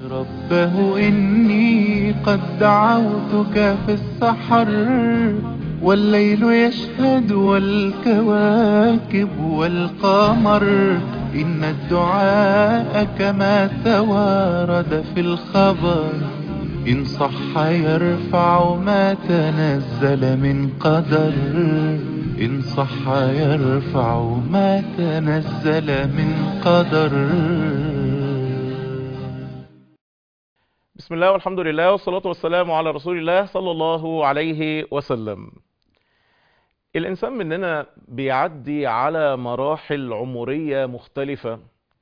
ربه إني قد دعوتك في السحر والليل يشهد والكواكب والقمر إن الدعاء كما توارد في الخبر إن صح يرفع ما تنزل من قدر إن صح يرفع ما تنزل من قدر بسم الله والحمد لله والصلاة والسلام على رسول الله صلى الله عليه وسلم الإنسان مننا بيعدي على مراحل عمرية مختلفة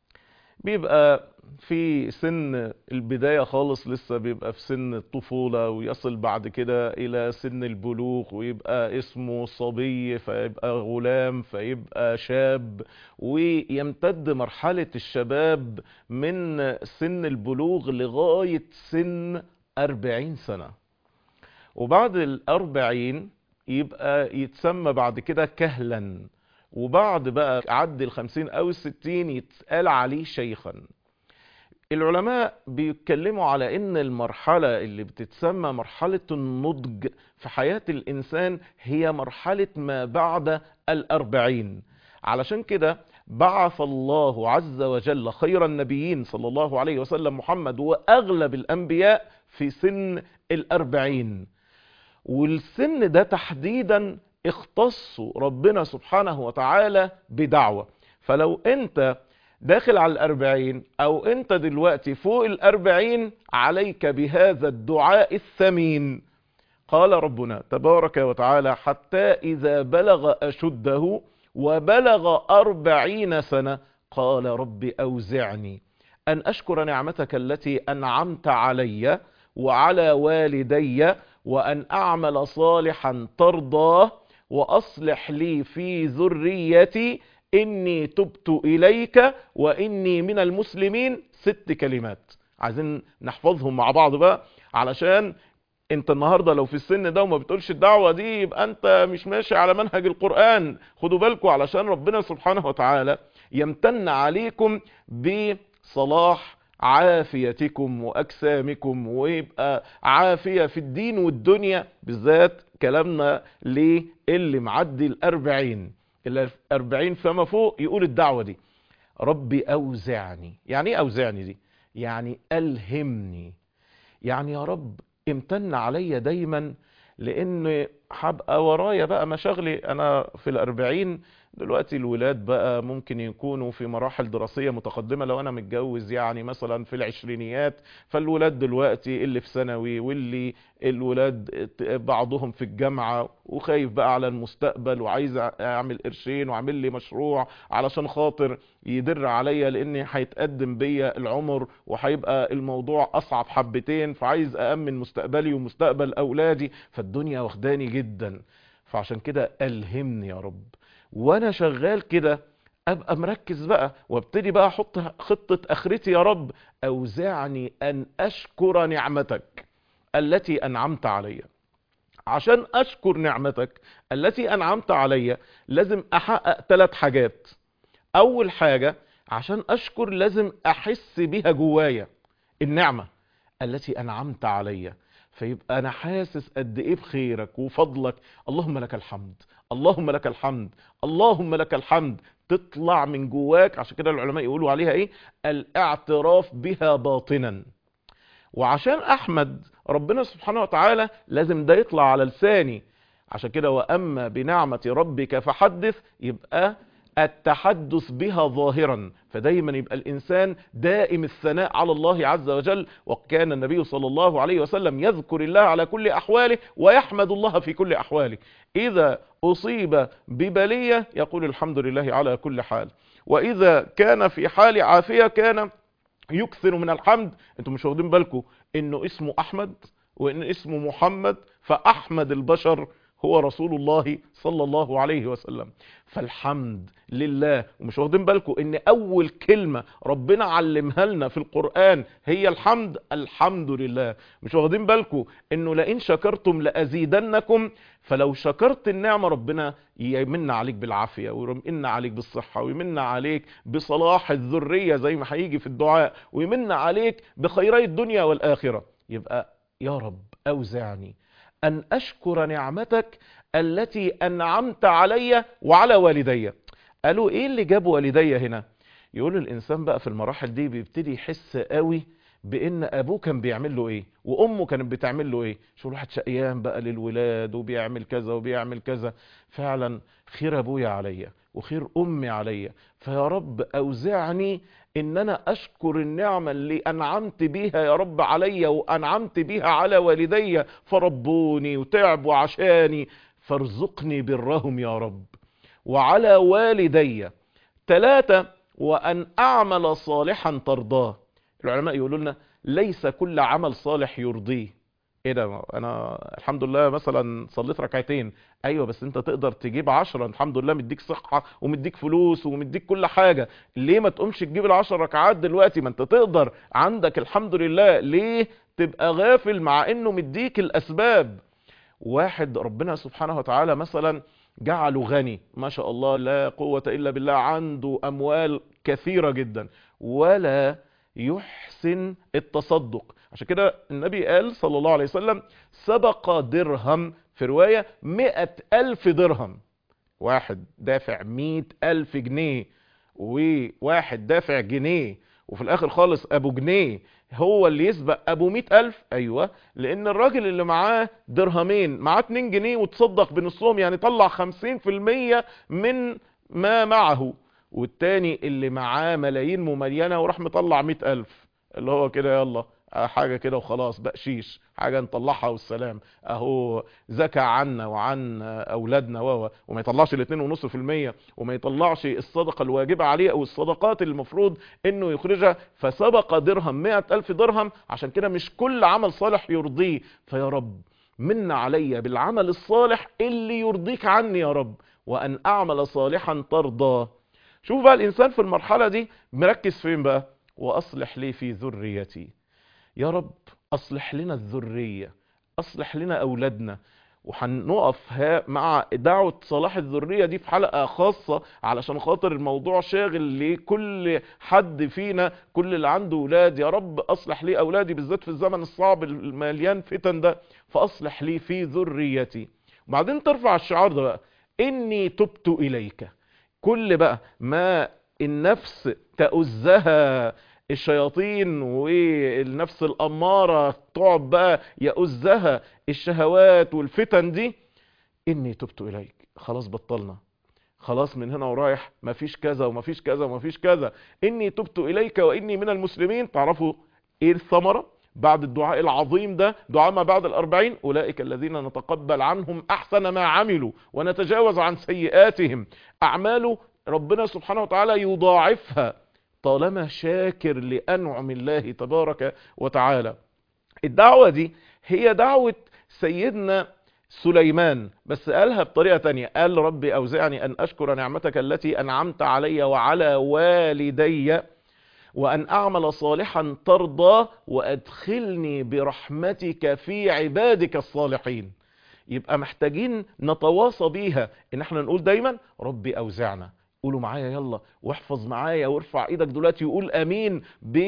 بيبقى في سن البداية خالص لسه بيبقى في سن الطفولة ويصل بعد كده إلى سن البلوغ ويبقى اسمه صبي فيبقى غلام فيبقى شاب ويمتد مرحلة الشباب من سن البلوغ لغاية سن أربعين سنة وبعد الأربعين يبقى يتسمى بعد كده كهلا وبعد بقى عد الخمسين أو الستين يتقال عليه شيخا العلماء بيتكلموا على ان المرحلة اللي بتتسمى مرحلة النضج في حياة الانسان هي مرحلة ما بعد الاربعين علشان كده بعث الله عز وجل خير النبيين صلى الله عليه وسلم محمد واغلب الانبياء في سن الاربعين والسن ده تحديدا اختصوا ربنا سبحانه وتعالى بدعوة فلو انت داخل على الأربعين أو أنت دلوقتي فوق الأربعين عليك بهذا الدعاء الثمين قال ربنا تبارك وتعالى حتى إذا بلغ أشده وبلغ أربعين سنة قال رب أوزعني أن أشكر نعمتك التي أنعمت علي وعلى والدي وأن أعمل صالحا ترضاه وأصلح لي في ذريتي إني تبت إليك وإني من المسلمين ست كلمات عايزين نحفظهم مع بعض بقى علشان انت النهاردة لو في السن ده وما بتقولش الدعوة دي يبقى انت مش ماشي على منهج القرآن خدوا بالكم علشان ربنا سبحانه وتعالى يمتن عليكم بصلاح عافيتكم وأجسامكم ويبقى عافية في الدين والدنيا بالذات كلامنا للي معدي الأربعين الأربعين فما فوق يقول الدعوة دي ربي أوزعني يعني ايه أوزعني دي يعني ألهمني يعني يا رب امتن عليا دايما لان هبقى ورايا بقى مشاغلي انا في الاربعين دلوقتي الولاد بقى ممكن يكونوا في مراحل دراسية متقدمة لو انا متجوز يعني مثلا في العشرينيات فالولاد دلوقتي اللي في ثانوي واللي الولاد بعضهم في الجامعة وخايف بقى على المستقبل وعايز اعمل قرشين واعمل لي مشروع علشان خاطر يدر عليا لاني هيتقدم بيا العمر وهيبقى الموضوع اصعب حبتين فعايز اامن مستقبلي ومستقبل اولادي فالدنيا واخداني جدا فعشان كده الهمني يا رب وانا شغال كده ابقى مركز بقى وابتدي بقى احط خطة اخرتي يا رب اوزعني ان اشكر نعمتك التي انعمت علي عشان اشكر نعمتك التي انعمت علي لازم احقق ثلاث حاجات اول حاجة عشان اشكر لازم احس بيها جوايا النعمة التي انعمت علي فيبقى انا حاسس قد ايه بخيرك وفضلك اللهم لك الحمد اللهم لك الحمد اللهم لك الحمد تطلع من جواك عشان كده العلماء يقولوا عليها ايه الاعتراف بها باطنا وعشان احمد ربنا سبحانه وتعالى لازم ده يطلع على لساني عشان كده واما بنعمة ربك فحدث يبقى التحدث بها ظاهرا فدايما يبقى الإنسان دائم الثناء على الله عز وجل وكان النبي صلى الله عليه وسلم يذكر الله على كل أحواله ويحمد الله في كل أحواله إذا أصيب ببلية يقول الحمد لله على كل حال وإذا كان في حال عافية كان يكثر من الحمد انتم مش واخدين بالكم انه اسمه احمد وان اسمه محمد فاحمد البشر هو رسول الله صلى الله عليه وسلم فالحمد لله ومش واخدين بالكم ان اول كلمة ربنا علمها لنا في القرآن هي الحمد الحمد لله مش واخدين بالكم انه لئن شكرتم لازيدنكم فلو شكرت النعمة ربنا يمن عليك بالعافية ويمن عليك بالصحة ويمن عليك بصلاح الذرية زي ما هيجي في الدعاء ويمن عليك بخيري الدنيا والآخرة يبقى يا رب أوزعني أن أشكر نعمتك التي أنعمت علي وعلى والدي قالوا إيه اللي جاب والدي هنا يقول الإنسان بقى في المراحل دي بيبتدي يحس قوي بان ابوه كان بيعمل له ايه وامه كانت بتعمل له ايه شو الواحد شقيان بقى للولاد وبيعمل كذا وبيعمل كذا فعلا خير ابويا عليا وخير امي عليا فيا رب اوزعني ان انا اشكر النعمة اللي انعمت بيها يا رب عليا وانعمت بيها على والدي فربوني وتعبوا عشاني فارزقني برهم يا رب وعلى والدي ثلاثة وان اعمل صالحا ترضاه العلماء يقولوا لنا ليس كل عمل صالح يرضيه ايه ده انا الحمد لله مثلا صليت ركعتين ايوه بس انت تقدر تجيب عشرة الحمد لله مديك صحة ومديك فلوس ومديك كل حاجة ليه ما تقومش تجيب العشر ركعات دلوقتي ما انت تقدر عندك الحمد لله ليه تبقى غافل مع انه مديك الاسباب واحد ربنا سبحانه وتعالى مثلا جعله غني ما شاء الله لا قوة الا بالله عنده اموال كثيرة جدا ولا يحسن التصدق عشان كده النبي قال صلى الله عليه وسلم سبق درهم في رواية مئة ألف درهم واحد دافع مئة ألف جنيه وواحد دافع جنيه وفي الآخر خالص أبو جنيه هو اللي يسبق أبو مئة ألف أيوة لأن الراجل اللي معاه درهمين معاه 2 جنيه وتصدق بنصهم يعني طلع خمسين في المية من ما معه والتاني اللي معاه ملايين مملينة وراح مطلع مئة ألف اللي هو كده يلا حاجة كده وخلاص بقشيش حاجة نطلعها والسلام اهو زكى عنا وعن اولادنا و وما يطلعش الاتنين ونص في المية وما يطلعش الصدقة الواجبة عليه او الصدقات اللي المفروض انه يخرجها فسبق درهم مئة الف درهم عشان كده مش كل عمل صالح يرضيه فيا رب من علي بالعمل الصالح اللي يرضيك عني يا رب وان اعمل صالحا ترضاه شوف بقى الانسان في المرحلة دي مركز فين بقى واصلح لي في ذريتي يا رب اصلح لنا الذرية اصلح لنا اولادنا وهنقف مع دعوة صلاح الذرية دي في حلقة خاصة علشان خاطر الموضوع شاغل لكل حد فينا كل اللي عنده اولاد يا رب اصلح لي اولادي بالذات في الزمن الصعب المليان فتن ده فاصلح لي في ذريتي وبعدين ترفع الشعار ده بقى اني تبت اليك كل بقى ما النفس تأزها الشياطين والنفس الأمارة تقعد بقى يأزها الشهوات والفتن دي إني تبت إليك خلاص بطلنا خلاص من هنا ورايح مفيش كذا ومفيش كذا ومفيش كذا إني تبت إليك وإني من المسلمين تعرفوا إيه الثمرة بعد الدعاء العظيم ده دعاء ما بعد الأربعين أولئك الذين نتقبل عنهم أحسن ما عملوا ونتجاوز عن سيئاتهم أعماله ربنا سبحانه وتعالى يضاعفها طالما شاكر لأنعم الله تبارك وتعالى الدعوة دي هي دعوة سيدنا سليمان بس قالها بطريقة تانية قال ربي أوزعني أن أشكر نعمتك التي أنعمت علي وعلى والدي وأن أعمل صالحا ترضى وأدخلني برحمتك في عبادك الصالحين يبقى محتاجين نتواصى بيها ان احنا نقول دايما ربي أوزعنا قولوا معايا يلا واحفظ معايا وارفع ايدك دلوقتي وقول امين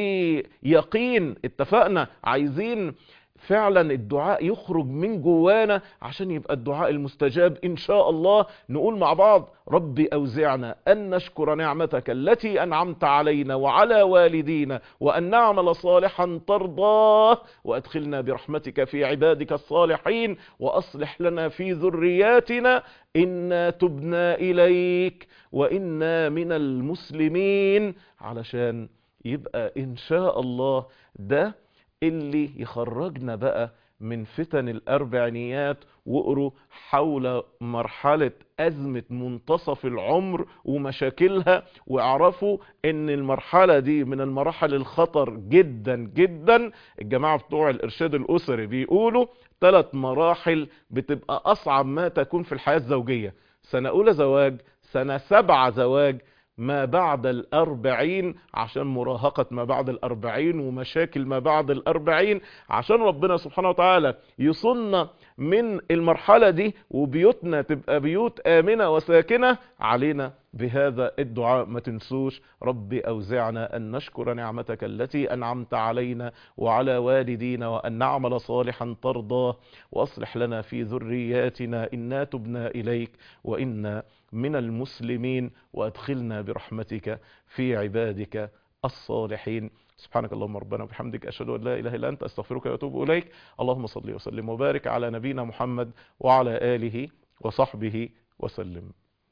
بيقين اتفقنا عايزين فعلا الدعاء يخرج من جوانا عشان يبقى الدعاء المستجاب ان شاء الله نقول مع بعض ربي اوزعنا ان نشكر نعمتك التي انعمت علينا وعلى والدينا وان نعمل صالحا ترضاه وادخلنا برحمتك في عبادك الصالحين واصلح لنا في ذرياتنا انا تبنا اليك وانا من المسلمين علشان يبقى ان شاء الله ده اللي يخرجنا بقى من فتن الأربعينيات وقروا حول مرحلة أزمة منتصف العمر ومشاكلها واعرفوا ان المرحلة دي من المراحل الخطر جدا جدا الجماعة بتوع الإرشاد الأسري بيقولوا ثلاث مراحل بتبقى أصعب ما تكون في الحياة الزوجية سنة أولى زواج سنة سبعة زواج ما بعد الأربعين عشان مراهقة ما بعد الأربعين ومشاكل ما بعد الأربعين عشان ربنا سبحانه وتعالى يصن من المرحلة دي وبيوتنا تبقى بيوت آمنة وساكنة علينا بهذا الدعاء ما تنسوش ربي أوزعنا أن نشكر نعمتك التي أنعمت علينا وعلى والدينا وأن نعمل صالحا ترضاه وأصلح لنا في ذرياتنا إنا تبنا إليك وإنا من المسلمين وأدخلنا برحمتك في عبادك الصالحين سبحانك اللهم ربنا وبحمدك أشهد أن لا إله إلا أنت أستغفرك وأتوب إليك اللهم صل وسلم وبارك على نبينا محمد وعلى آله وصحبه وسلم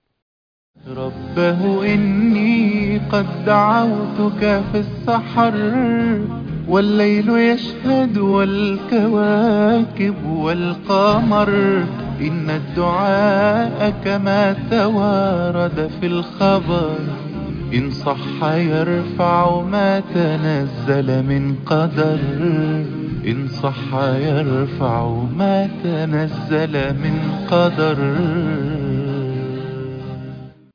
ربه إني قد دعوتك في السحر والليل يشهد والكواكب والقمر إن الدعاء كما توارد في الخبر إن صح يرفع ما تنزل من قدر إن صح يرفع ما تنزل من قدر